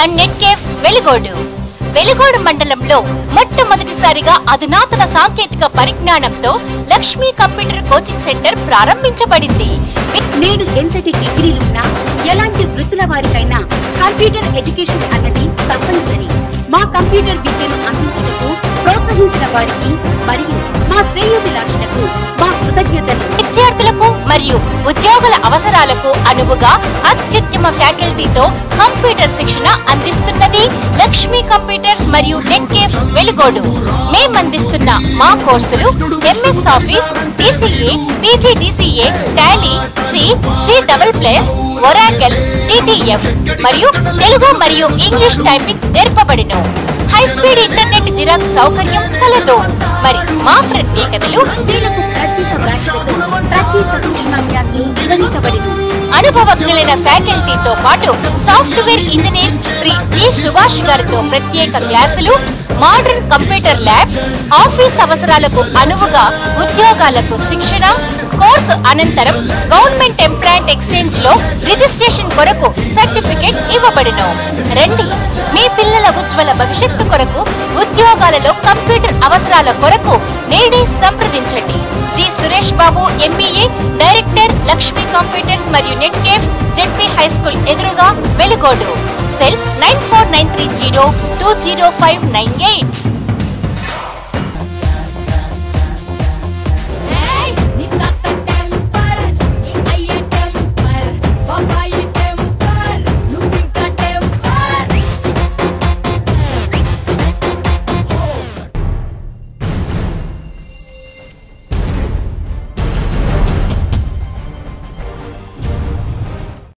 and net cafe Velugodu Velugodu మండలంలో మొట్టమొదటిసారిగా అధునాతన సాంకేతిక పరిజ్ఞానంతో లక్ష్మీ కంప్యూటర్ కోచింగ్ సెంటర్ ప్రారంభించబడింది నేడు ఎంతటి డిగ్రీలున్నా ఎలాంటి వృత్తుల వారికైనా కంప్యూటర్ ఎడ్యుకేషన్ అన్నది తప్పనిసరి మా కంప్యూటర్ విద్యను అందించుటకు ప్రోత్సహించిన వారికి మరియు మా శ్రేయోభిలాషులకు మా కృతజ్ఞతలు విద్యార్థులకు మరియు ఉద్యోగుల అవసరాలకు అనువుగా అత్యుత్తమ ఫ్యాకల్టీతో కంప్యూటర్ శిక్షణ అందిస్తున్నది లక్ష్మీ కంప్యూటర్స్ మరియు నెట్ కేఫ్ వెలుగోడు మేమందిస్తున్న మా కోర్సులు MS office DCA PGDCA Tally C C double plus Oracle TTF మరియు తెలుగు మరియు ఇంగ్లీష్ టైపింగ్ నేర్పబడును హై స్పీడ్ ఇంటర్నెట్ జిరాక్స్ సౌకర్యం కలదు మరి మా ప్రత్యేకతలు వీళ్లకు ప్రత్యేక బ్యాచ్లతో ప్రత్యేక శిక్షణాభ్యాసం నిర్వహించబడిను అనుభవజ్ఞులైన ఫ్యాకల్టీతో పాటు software engineer Shri G Subhash గారితో ప్రత్యేక క్లాసులు మోడర్న్ కంప్యూటర్ ల్యాబ్ ఆఫీస్ అవసరాలకు అనువుగా ఉద్యోగాలకు శిక్షణ కోర్సు అనంతరం గవర్నమెంట్ ఎంప్లాయింట్ ఎక్స్చేంజ్ లో రిజిస్ట్రేషన్ కొరకు సర్టిఫికేట్ ఇవ్వబడును రండి మీ పిల్లల ఉజ్వల భవిష్యత్తు కొరకు ఉద్యోగాలలో కంప్యూటర్ అవసరాల కొరకు నేడే సంప్రదించండి G Suresh Babu MBA director Lakshmi computers మరియు net cafe ZP high school ఎదురుగా Velugodu cell nine four nine three zero two zero five nine eight